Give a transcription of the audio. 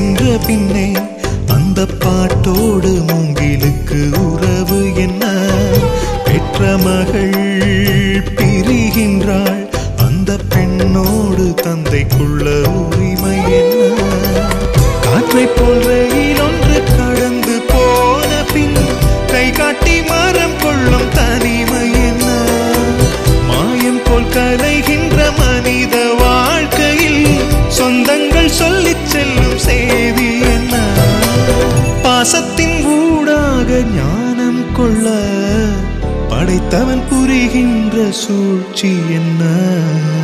சென்ற பின்னே அந்த பாட்டோடு மூங்கிலுக்கு உறவு என்ன பெற்ற மகள் பிரிகின்றாள் அந்த பெண்ணோடு தந்தைக்குள்ள உரிமை என்ன காற்றை போல் ரயில் ஒன்று கடந்து போன பின் கை காட்டி மரம் கொள்ளும் தனிமை என்ன மாயம் போல் கரைகின்ற மனித வாழ்க்கையில் சொந்தங்கள் சொல்லிச் செல்லும் செய்தி என்ன பாசத்தின் ஊடாக ஞானம் கொள்ள படைத்தவன் புரிகின்ற சூழ்ச்சி என்ன